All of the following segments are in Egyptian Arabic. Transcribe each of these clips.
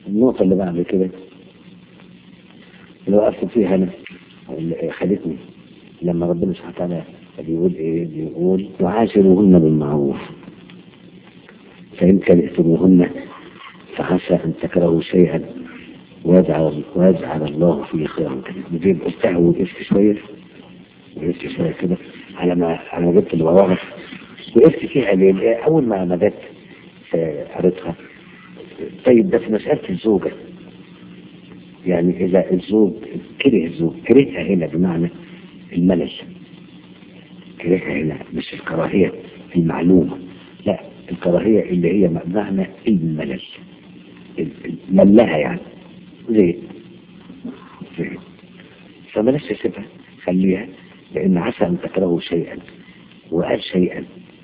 النقطة اللي بعد كده اللي وقفت فيها أنا اللي خدتني لما ربنا سبحانه وتعالى بيقول إيه بيقول وعاشروهن بالمعروف فإن كرهتموهن فعسى أن تكرهوا شيئا ويجعل ويجعل الله فيه خيرا كثيرا نجيب قلتها وقفت شوية وقفت شوية كده على ما على ما جبت اللي وراها وقفت فيها ليه؟ أول ما بدأت قريتها طيب ده في مسألة الزوجة يعني إذا الزوج كره الزوج كرهها هنا بمعنى الملل كرهها هنا مش الكراهية في المعلومة لا الكراهية اللي هي بمعنى الملل ملها يعني زي زي فبلاش تسيبها خليها لأن عسى أن تكرهوا شيئا وقال شيئا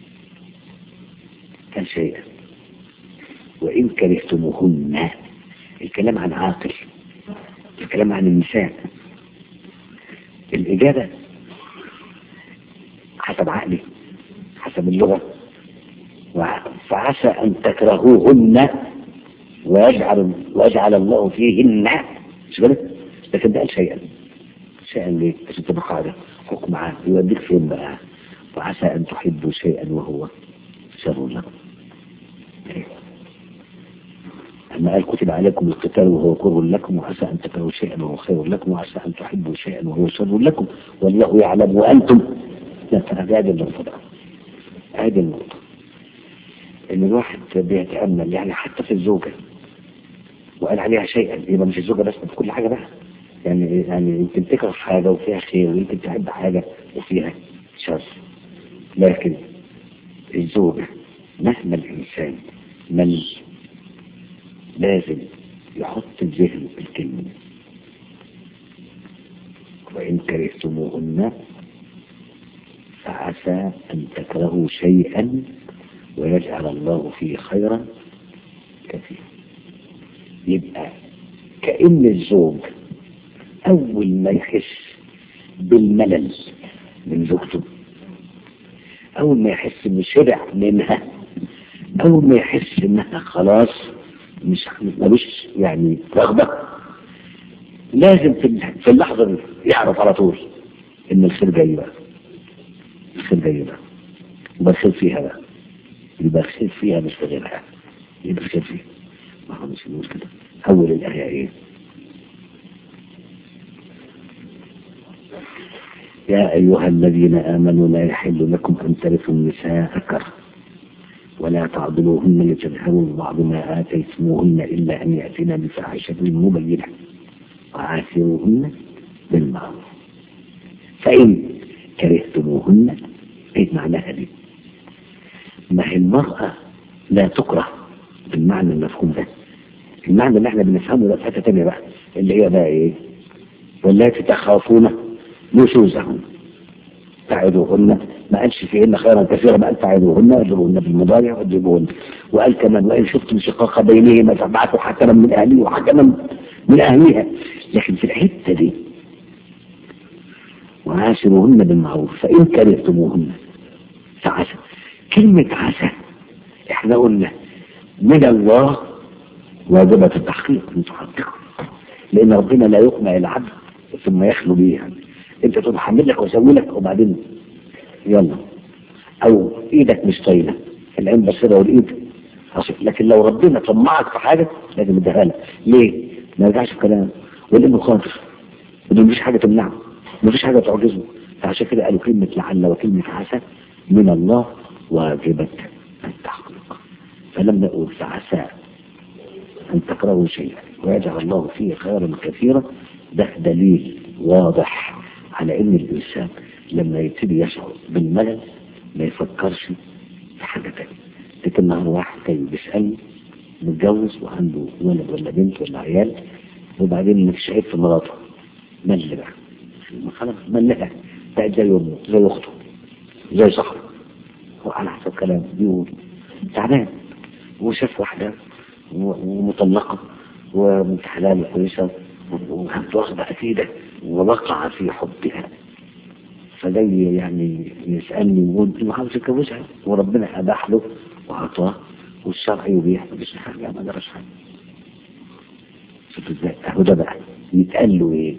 قال شيئا وإن كرهتموهن الكلام عن عاقل الكلام عن النساء الإجابة حسب عقلي حسب اللغة فعسى أن تكرهوهن ويجعل ويجعل الله فيهن مش كده؟ لكن ده قال شيئا شيئا ليه؟ عشان تبقى قاعدة حكم عام يوديك فين بقى؟ وعسى أن تحبوا شيئا وهو شر لكم أما قال كتب عليكم القتال وهو كره لكم وعسى أن تكرهوا شيئا وهو خير لكم وعسى أن تحبوا شيئا وهو شر لكم والله يعلم وأنتم لا هذه النقطة هذه النقطة إن الواحد بيتأمل يعني حتى في الزوجة وقال عليها شيئا يبقى مش الزوجة بس في كل حاجة بقى يعني يعني يمكن تكره حاجة وفيها خير ويمكن تحب حاجة وفيها شر لكن الزوجة مهما الإنسان مل لازم يحط في ذهنه الكلمة وإن كرهتموهن فعسى أن تكرهوا شيئا ويجعل الله فيه خيرا كثيرا يبقى كأن الزوج أول ما يحس بالملل من زوجته أول ما يحس إنه شبع منها أول ما يحس إنها خلاص مش ملوش يعني رغبة لازم في اللحظة دي يعرف على طول إن الخير جاي بقى الخير جاي بقى يبقى الخير فيها بقى يبقى الخير فيها مش في غيرها يبقى الخير فيها ما هو مش نقول كده أول الآية إيه يا أيها الذين آمنوا لا يحل لكم أن ترثوا النساء كره ولا تعضلوهن لتذهبوا بعض ما آتيتموهن إلا أن يأتينا بفاحشة مبينة وعاشروهن بالمعروف فإن كرهتموهن إيه معناها دي ما هي المرأة لا تكره بالمعنى المفهوم ده المعنى اللي احنا بنفهمه ده في حته تانية بقى اللي هي بقى ايه واللاتي تخافون نشوزهن تعدوهن ما قالش فيهن خيرا كثيرا ما قال تعدوهن واضربوهن بالمضاجع واضربوهن وقال كمان وان شفتم شقاق بينهما فابعثوا حكما من اهله وحكما من اهلها لكن في الحته دي وعاشروهن بالمعروف فان كرهتموهن فعسى كلمه عسى احنا قلنا من الله واجبة التحقيق متحققة لأن ربنا لا يقنع العبد ثم يخلو به يعني. أنت تقول حمل لك وأسوي لك وبعدين يلا أو إيدك مش طايلة العين بصيرة والإيد أصف لكن لو ربنا طمعك في حاجة لازم اديها لك ليه؟ ما يرجعش في كلام والابن خاطر ودي مفيش حاجة تمنعه مفيش حاجة تعجزه فعشان كده قالوا كلمة لعل وكلمة عسى من الله واجبة التحقيق فلم نقول فعسى أن تكرهوا شيئا ويجعل الله فيه خيرا كثيرا ده دليل واضح على أن الإنسان لما يبتدي يشعر بالملل ما يفكرش في حاجة تانية لكن نهار واحد كان بيسألني متجوز وعنده ولد ولا بنت ولا عيال وبعدين مفيش عيب في مراته مل بقى خلاص ملها بقت زي امه زي اخته زي صاحبه وعلى حسب كلامه بيقول تعبان وشاف واحده ومطلقة وبنت حلال كويسة واخدة أكيدة ووقع في حبها فجاي يعني يسألني ويقول إنه عاوز يتجوزها وربنا أباح له وأعطاه والشرع يبيح مفيش حاجة ما درس حاجة شوف ازاي اهو ده بقى يتقال له ايه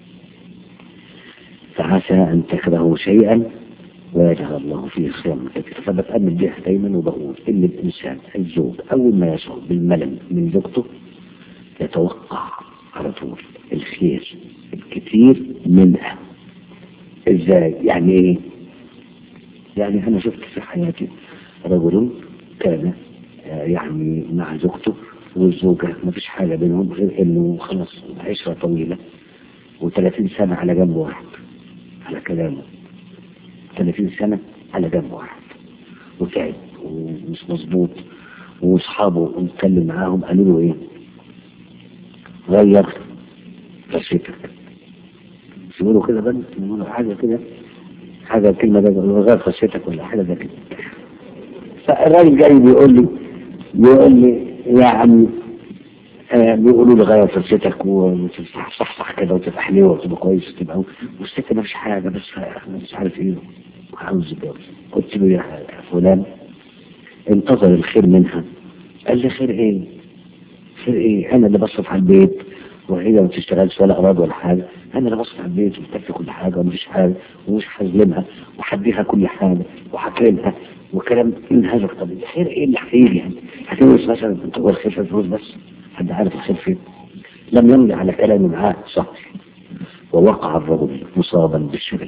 فعسى ان تكرهوا شيئا ويجعل الله فيه خيرا كثيرا فبتأمل بيها دايما وبقول ان الانسان الزوج اول ما يشعر بالملل من زوجته يتوقع على طول الخير الكثير منها ازاي يعني ايه يعني انا شفت في حياتي رجل كان آه، يعني مع زوجته والزوجة ما فيش حاجة بينهم غير انه خلاص عشرة طويلة و30 سنة على جنب واحد على كلامه 30 سنة على جنب واحد وتعب ومش مظبوط واصحابه نتكلم معاهم قالوا له ايه غير رشتك يقولوا كده بنت يقولوا حاجة كده حاجة الكلمة ده غير خشيتك ولا حاجة زي كده فالراجل جاي بيقول لي بيقول لي يا عم آه بيقولوا لي غير فرصتك وتصحصح كده وتبقى حلوه وتبقى كويس وتبقى والست ما فيش حاجه بس مش عارف ايه وعاوز يتجوز قلت له يا فلان انتظر الخير منها قال لي خير ايه؟ خير ايه؟ انا اللي بصرف على البيت وهي ما بتشتغلش ولا أراد ولا حاجة أنا اللي بصرف على البيت وبكفي كل حاجة ومفيش حاجة ومش هظلمها وحديها كل حاجة وحكيلها وكلام من هذا القبيل خير إيه اللي هيجي يعني هتجوز مثلا أنت هو الخير في الفلوس بس حد عارف الخير فين لم يمضي على كلامي معاه شهر ووقع الرجل مصابا بالشغل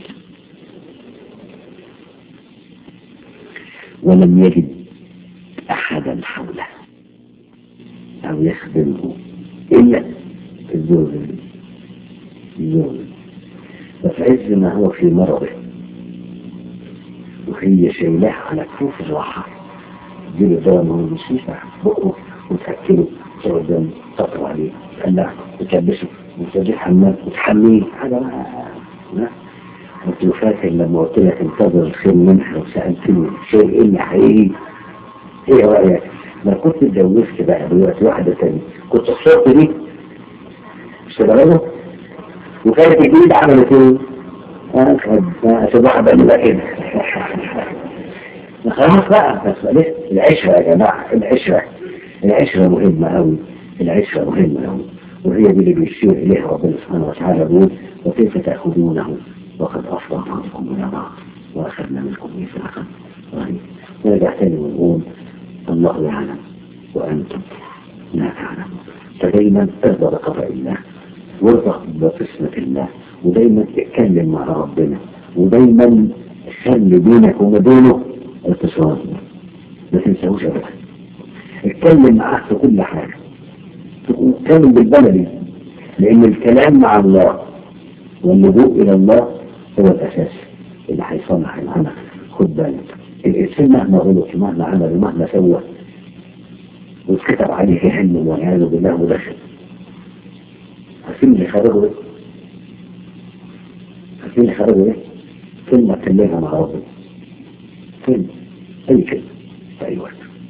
ولم يجد أحدا حوله أو يخدمه إلا الزوج الزوج ففي عز ما هو في مرضه وهي شايلاه على كفوف الراحة تجيله دواء ما هو مش ينفع بقه وتأكله قدام تطلع عليه تقلعه وتلبسه وتوديه حمام وتحميه هذا ما كنت فاكر لما قلت لك انتظر الخير منها وسألتني شيء ايه اللي هيجي ايه رأيك؟ ما كنت اتجوزت بقى دلوقتي واحدة تانية كنت الصوت دي مش كده وكانت الجديد عملت ايه؟ صباح بقى بقى كده خلاص بقى بس لسه العشرة يا جماعة العشرة العشرة مهمة أوي العشرة مهمة أوي وهي دي اللي بيشير إليها ربنا سبحانه وتعالى بيقول وكيف تأخذونه وقد أفضى بعضكم إلى بعض وأخذنا منكم ميثاقا غليظا ونرجع تاني ونقول الله يعلم وأنتم لا تعلمون فدايما ارضى بقضاء الله وارضى بقسمة الله ودايما اتكلم مع ربنا ودايما خلي بينك وما بينه اتصال ما تنساهوش ابدا اتكلم معاه في كل حاجة اتكلم بالبلدي لان الكلام مع الله واللجوء الى الله هو الاساس اللي هيصلح العمل خد بالك الانسان مهما غلط مهما عمل ومهما سوى واتكتب عليه حلم والعياذ بالله ودخل عارفين اللي خرجوا ايه؟ عارفين اللي خرجوا ايه؟ كلمة كلمها مع ربنا كلمة أي كلمة في أي وقت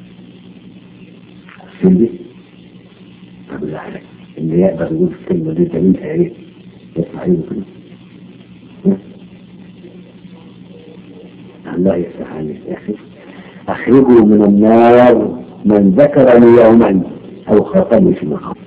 عارفين دي؟ طب بالله عليك اللي يقدر يقول الكلمة دي دليلها ايه؟ يسمع ايه كده؟ الله يفتح عليك يا أخي أخرجوا من النار من ذكرني يوما أو خاطبني في مقام